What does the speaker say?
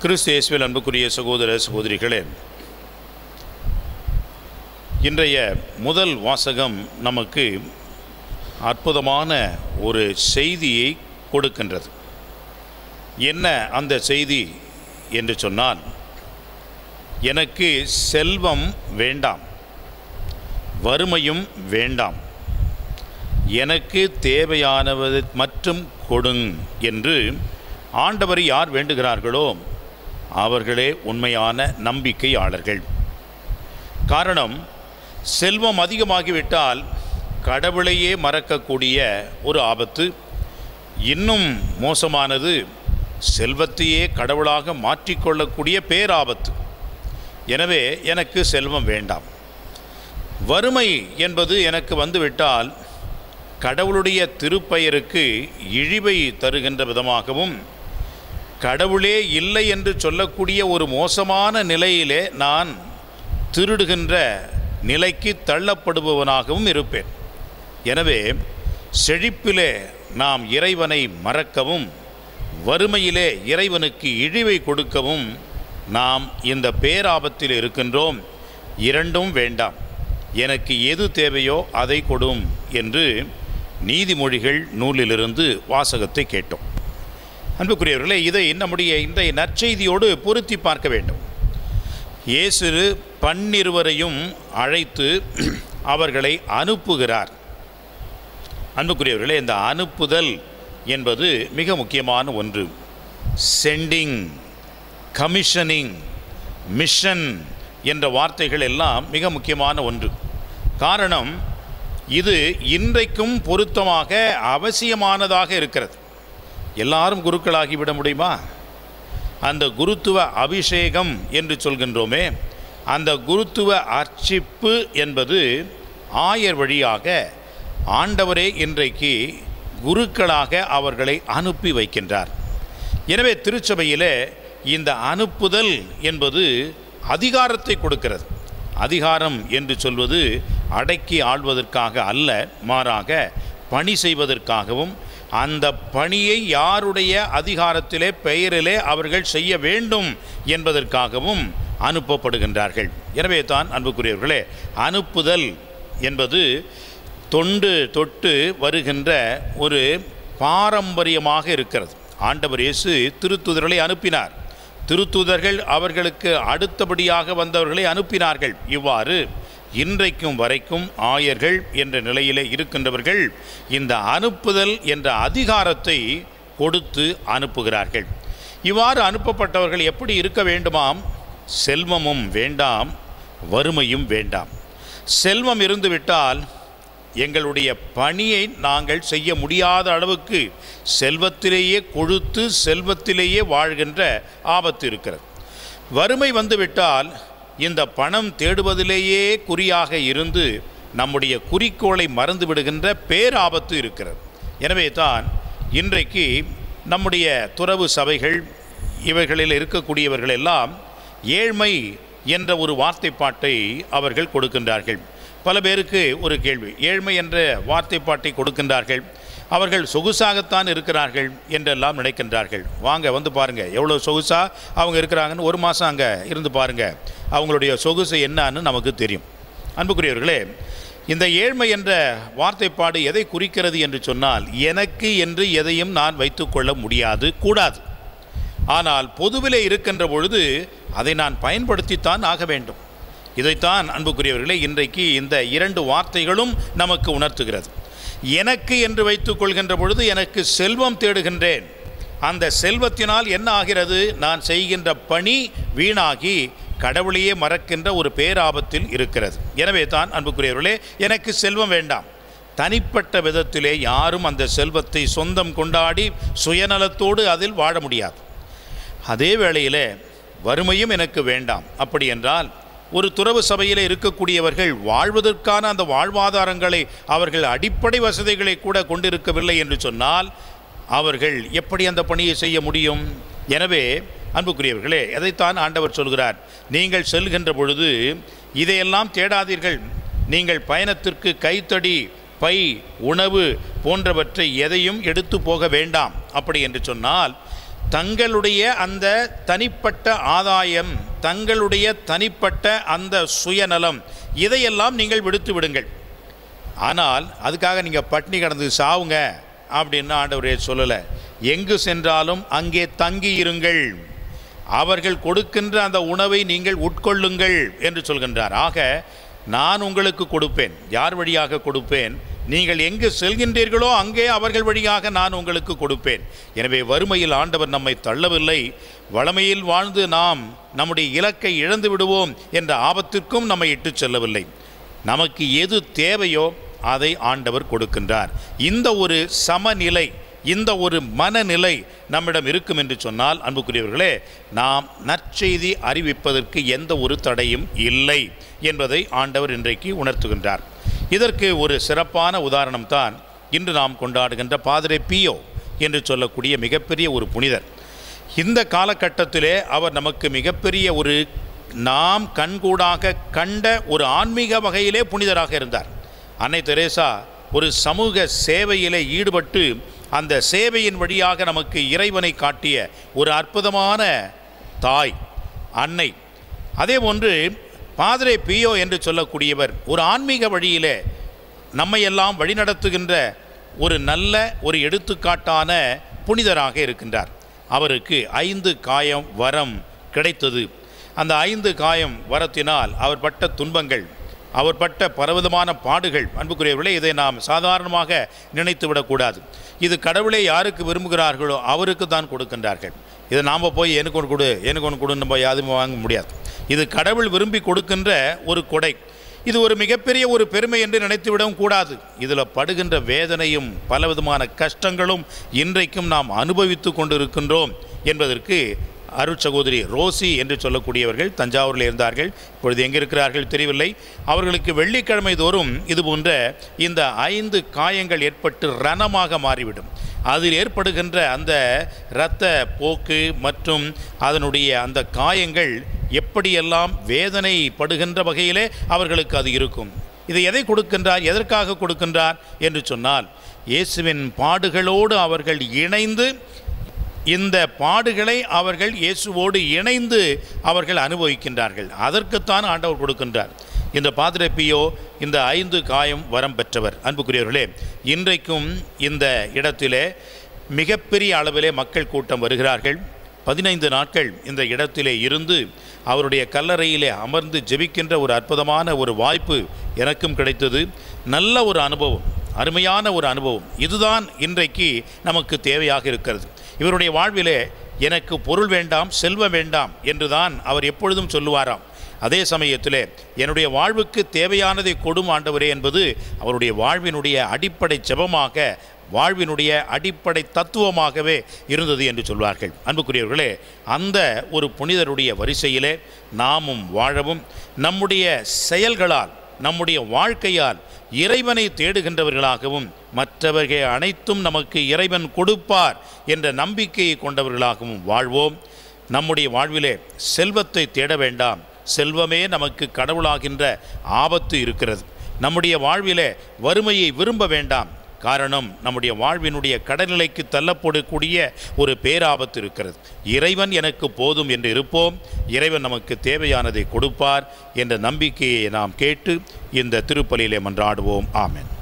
கிறிஸ்து இயேசுவில் அன்புக்குரிய சகோதர சகோதரிகளே இன்றைய முதல் வாசகம் நமக்கு அற்புதமான ஒரு செய்தியை கொடுக்கின்றது என்ன அந்த செய்தி என்று சொன்னால் எனக்கு செல்வம் வேண்டாம் வறுமையும் வேண்டாம் எனக்கு தேவையானவது மற்றும் கொடுங் என்று ஆண்டவர் யார் வேண்டுகிறார்களோ அவர்களே உண்மையான நம்பிக்கையாளர்கள் காரணம் செல்வம் அதிகமாகிவிட்டால் கடவுளையே மறக்கக்கூடிய ஒரு ஆபத்து இன்னும் மோசமானது செல்வத்தையே கடவுளாக மாற்றிக்கொள்ளக்கூடிய பேராபத்து எனவே எனக்கு செல்வம் வேண்டாம் வறுமை என்பது எனக்கு வந்துவிட்டால் கடவுளுடைய திருப்பெயருக்கு இழிவை தருகின்ற விதமாகவும் கடவுளே இல்லை என்று சொல்லக்கூடிய ஒரு மோசமான நிலையிலே நான் திருடுகின்ற நிலைக்கு தள்ளப்படுபவனாகவும் இருப்பேன் எனவே செழிப்பிலே நாம் இறைவனை மறக்கவும் வறுமையிலே இறைவனுக்கு இழிவை கொடுக்கவும் நாம் இந்த பேராபத்தில் இருக்கின்றோம் இரண்டும் வேண்டாம் எனக்கு எது தேவையோ அதை கொடும் என்று நீதிமொழிகள் நூலிலிருந்து வாசகத்தை கேட்டோம் அன்புக்குரியவர்களே இதை நம்முடைய இந்த நற்செய்தியோடு பொருத்தி பார்க்க வேண்டும் இயேசு பன்னிருவரையும் அழைத்து அவர்களை அனுப்புகிறார் அன்புக்குரியவர்களே இந்த அனுப்புதல் என்பது மிக முக்கியமான ஒன்று சென்டிங் கமிஷனிங் மிஷன் என்ற வார்த்தைகள் எல்லாம் மிக முக்கியமான ஒன்று காரணம் இது இன்றைக்கும் பொருத்தமாக அவசியமானதாக இருக்கிறது எல்லாரும் குருக்களாகி விட முடியுமா அந்த குருத்துவ அபிஷேகம் என்று சொல்கின்றோமே அந்த குருத்துவ அர்ச்சிப்பு என்பது ஆயர் வழியாக ஆண்டவரே இன்றைக்கு குருக்களாக அவர்களை அனுப்பி வைக்கின்றார் எனவே திருச்சபையிலே இந்த அனுப்புதல் என்பது அதிகாரத்தை கொடுக்கிறது அதிகாரம் என்று சொல்வது அடக்கி ஆள்வதற்காக அல்ல மாறாக பணி செய்வதற்காகவும் அந்த பணியை யாருடைய அதிகாரத்திலே பெயரிலே அவர்கள் செய்ய வேண்டும் என்பதற்காகவும் அனுப்பப்படுகின்றார்கள் எனவே தான் அன்புக்குரியவர்களே அனுப்புதல் என்பது தொண்டு தொட்டு வருகின்ற ஒரு பாரம்பரியமாக இருக்கிறது ஆண்டவர் இயேசு திருத்துதர்களை அனுப்பினார் திருத்துதர்கள் அவர்களுக்கு அடுத்தபடியாக வந்தவர்களை அனுப்பினார்கள் இவ்வாறு இன்றைக்கும் வரைக்கும் ஆயர்கள் என்ற நிலையிலே இருக்கின்றவர்கள் இந்த அனுப்புதல் என்ற அதிகாரத்தை கொடுத்து அனுப்புகிறார்கள் இவ்வாறு அனுப்பப்பட்டவர்கள் எப்படி இருக்க வேண்டுமாம் செல்வமும் வேண்டாம் வறுமையும் வேண்டாம் செல்வம் இருந்துவிட்டால் எங்களுடைய பணியை நாங்கள் செய்ய முடியாத அளவுக்கு செல்வத்திலேயே கொழுத்து செல்வத்திலேயே வாழ்கின்ற ஆபத்து இருக்கிறது வறுமை வந்துவிட்டால் இந்த பணம் தேடுவதிலேயே குறியாக இருந்து நம்முடைய குறிக்கோளை மறந்து விடுகின்ற பேராபத்து இருக்கிறது எனவே தான் இன்றைக்கு நம்முடைய துறவு சபைகள் இவைகளில் இருக்கக்கூடியவர்கள் எல்லாம் ஏழ்மை என்ற ஒரு வார்த்தைப்பாட்டை அவர்கள் கொடுக்கின்றார்கள் பல பேருக்கு ஒரு கேள்வி ஏழ்மை என்ற வார்த்தைப்பாட்டை கொடுக்கின்றார்கள் அவர்கள் சொகுசாகத்தான் இருக்கிறார்கள் என்றெல்லாம் நினைக்கின்றார்கள் வாங்க வந்து பாருங்கள் எவ்வளோ சொகுசா அவங்க இருக்கிறாங்கன்னு ஒரு மாதம் அங்கே இருந்து பாருங்கள் அவங்களுடைய சொகுசு என்னன்னு நமக்கு தெரியும் அன்புக்குரியவர்களே இந்த ஏழ்மை என்ற வார்த்தைப்பாடு எதை குறிக்கிறது என்று சொன்னால் எனக்கு என்று எதையும் நான் வைத்துக்கொள்ள முடியாது கூடாது ஆனால் பொதுவிலே இருக்கின்ற பொழுது அதை நான் பயன்படுத்தித்தான் ஆக வேண்டும் இதைத்தான் அன்புக்குரியவர்களே இன்றைக்கு இந்த இரண்டு வார்த்தைகளும் நமக்கு உணர்த்துகிறது எனக்கு என்று வைத்துக் கொள்கின்ற பொழுது எனக்கு செல்வம் தேடுகின்றேன் அந்த செல்வத்தினால் என்ன ஆகிறது நான் செய்கின்ற பணி வீணாகி கடவுளையே மறக்கின்ற ஒரு பேராபத்தில் இருக்கிறது எனவே தான் அன்புக்குரியவர்களே எனக்கு செல்வம் வேண்டாம் தனிப்பட்ட விதத்திலே யாரும் அந்த செல்வத்தை சொந்தம் கொண்டாடி சுயநலத்தோடு அதில் வாழ முடியாது அதே வேளையிலே வறுமையும் எனக்கு வேண்டாம் அப்படி என்றால் ஒரு துறவு சபையில் இருக்கக்கூடியவர்கள் வாழ்வதற்கான அந்த வாழ்வாதாரங்களை அவர்கள் அடிப்படை வசதிகளை கூட கொண்டிருக்கவில்லை என்று சொன்னால் அவர்கள் எப்படி அந்த பணியை செய்ய முடியும் எனவே அன்புக்குரியவர்களே எதைத்தான் ஆண்டவர் சொல்கிறார் நீங்கள் செல்கின்ற பொழுது இதையெல்லாம் தேடாதீர்கள் நீங்கள் பயணத்திற்கு கைத்தடி பை உணவு போன்றவற்றை எதையும் எடுத்து போக வேண்டாம் அப்படி என்று சொன்னால் தங்களுடைய அந்த தனிப்பட்ட ஆதாயம் தங்களுடைய தனிப்பட்ட அந்த சுயநலம் இதையெல்லாம் நீங்கள் விடுத்து விடுங்கள் ஆனால் அதுக்காக நீங்கள் பட்னி கடந்து சாவுங்க அப்படின்னு ஆண்டவரே சொல்லலை எங்கு சென்றாலும் அங்கே தங்கி இருங்கள் அவர்கள் கொடுக்கின்ற அந்த உணவை நீங்கள் உட்கொள்ளுங்கள் என்று சொல்கின்றார் ஆக நான் உங்களுக்கு கொடுப்பேன் யார் வழியாக கொடுப்பேன் நீங்கள் எங்கு செல்கின்றீர்களோ அங்கே அவர்கள் வழியாக நான் உங்களுக்கு கொடுப்பேன் எனவே வறுமையில் ஆண்டவர் நம்மை தள்ளவில்லை வளமையில் வாழ்ந்து நாம் நம்முடைய இலக்கை இழந்து விடுவோம் என்ற ஆபத்திற்கும் நம்மை இட்டுச் செல்லவில்லை நமக்கு எது தேவையோ அதை ஆண்டவர் கொடுக்கின்றார் இந்த ஒரு சமநிலை இந்த ஒரு மனநிலை நம்மிடம் இருக்கும் என்று சொன்னால் அன்புக்குரியவர்களே நாம் நற்செய்தி அறிவிப்பதற்கு எந்த ஒரு தடையும் இல்லை என்பதை ஆண்டவர் இன்றைக்கு உணர்த்துகின்றார் இதற்கு ஒரு சிறப்பான உதாரணம் தான் இன்று நாம் கொண்டாடுகின்ற பாதிரே பியோ என்று சொல்லக்கூடிய மிகப்பெரிய ஒரு புனிதர் இந்த காலகட்டத்திலே அவர் நமக்கு மிகப்பெரிய ஒரு நாம் கண்கூடாக கண்ட ஒரு ஆன்மீக வகையிலே புனிதராக இருந்தார் அன்னை தெரேசா ஒரு சமூக சேவையிலே ஈடுபட்டு அந்த சேவையின் வழியாக நமக்கு இறைவனை காட்டிய ஒரு அற்புதமான தாய் அன்னை அதே போன்று பாதிரே பியோ என்று சொல்லக்கூடியவர் ஒரு ஆன்மீக வழியிலே நம்மையெல்லாம் வழிநடத்துகின்ற ஒரு நல்ல ஒரு எடுத்துக்காட்டான புனிதராக இருக்கின்றார் அவருக்கு ஐந்து காயம் வரம் கிடைத்தது அந்த ஐந்து காயம் வரத்தினால் அவர் பட்ட துன்பங்கள் அவர் பட்ட பரவிதமான பாடுகள் அன்புக்குரியவர்களே இதை நாம் சாதாரணமாக நினைத்து விடக்கூடாது இது கடவுளே யாருக்கு விரும்புகிறார்களோ அவருக்கு தான் கொடுக்கின்றார்கள் இதை நாம் போய் எனக்கு ஒன்று கொடு எனக்கு ஒன்று கொடுன்னு நம்ம யாதும் வாங்க முடியாது இது கடவுள் விரும்பி கொடுக்கின்ற ஒரு கொடை இது ஒரு மிகப்பெரிய ஒரு பெருமை என்று நினைத்துவிடவும் கூடாது இதில் படுகின்ற வேதனையும் பலவிதமான கஷ்டங்களும் இன்றைக்கும் நாம் அனுபவித்து கொண்டிருக்கின்றோம் என்பதற்கு அருட்சகோதரி ரோசி என்று சொல்லக்கூடியவர்கள் தஞ்சாவூரில் இருந்தார்கள் இப்பொழுது எங்கே இருக்கிறார்கள் தெரியவில்லை அவர்களுக்கு வெள்ளிக்கிழமை தோறும் இது போன்ற இந்த ஐந்து காயங்கள் ஏற்பட்டு ரணமாக மாறிவிடும் அதில் ஏற்படுகின்ற அந்த இரத்த போக்கு மற்றும் அதனுடைய அந்த காயங்கள் எப்படியெல்லாம் வேதனை படுகின்ற வகையிலே அவர்களுக்கு அது இருக்கும் இதை எதை கொடுக்கின்றார் எதற்காக கொடுக்கின்றார் என்று சொன்னால் இயேசுவின் பாடுகளோடு அவர்கள் இணைந்து இந்த பாடுகளை அவர்கள் இயேசுவோடு இணைந்து அவர்கள் அனுபவிக்கின்றார்கள் அதற்குத்தான் ஆண்டவர் கொடுக்கின்றார் இந்த பாதிரப்பியோ இந்த ஐந்து காயம் வரம் பெற்றவர் அன்புக்குரியவர்களே இன்றைக்கும் இந்த இடத்திலே மிகப்பெரிய அளவிலே மக்கள் கூட்டம் வருகிறார்கள் பதினைந்து நாட்கள் இந்த இடத்திலே இருந்து அவருடைய கல்லறையிலே அமர்ந்து ஜெபிக்கின்ற ஒரு அற்புதமான ஒரு வாய்ப்பு எனக்கும் கிடைத்தது நல்ல ஒரு அனுபவம் அருமையான ஒரு அனுபவம் இதுதான் இன்றைக்கு நமக்கு தேவையாக இருக்கிறது இவருடைய வாழ்விலே எனக்கு பொருள் வேண்டாம் செல்வம் வேண்டாம் என்றுதான் அவர் எப்பொழுதும் சொல்லுவாராம் அதே சமயத்திலே என்னுடைய வாழ்வுக்கு தேவையானதை கொடும் ஆண்டவரே என்பது அவருடைய வாழ்வினுடைய அடிப்படை ஜெபமாக வாழ்வினுடைய அடிப்படை தத்துவமாகவே இருந்தது என்று சொல்வார்கள் அன்புக்குரியவர்களே அந்த ஒரு புனிதருடைய வரிசையிலே நாமும் வாழவும் நம்முடைய செயல்களால் நம்முடைய வாழ்க்கையால் இறைவனை தேடுகின்றவர்களாகவும் மற்றவர்கள் அனைத்தும் நமக்கு இறைவன் கொடுப்பார் என்ற நம்பிக்கையை கொண்டவர்களாகவும் வாழ்வோம் நம்முடைய வாழ்விலே செல்வத்தை தேட வேண்டாம் செல்வமே நமக்கு கடவுளாகின்ற ஆபத்து இருக்கிறது நம்முடைய வாழ்விலே வறுமையை விரும்ப வேண்டாம் காரணம் நம்முடைய வாழ்வினுடைய கடநிலைக்கு தள்ளப்படக்கூடிய ஒரு பேராபத்து இருக்கிறது இறைவன் எனக்கு போதும் என்று இருப்போம் இறைவன் நமக்கு தேவையானதை கொடுப்பார் என்ற நம்பிக்கையை நாம் கேட்டு இந்த திருப்பலியிலே மன்றாடுவோம் ஆமென்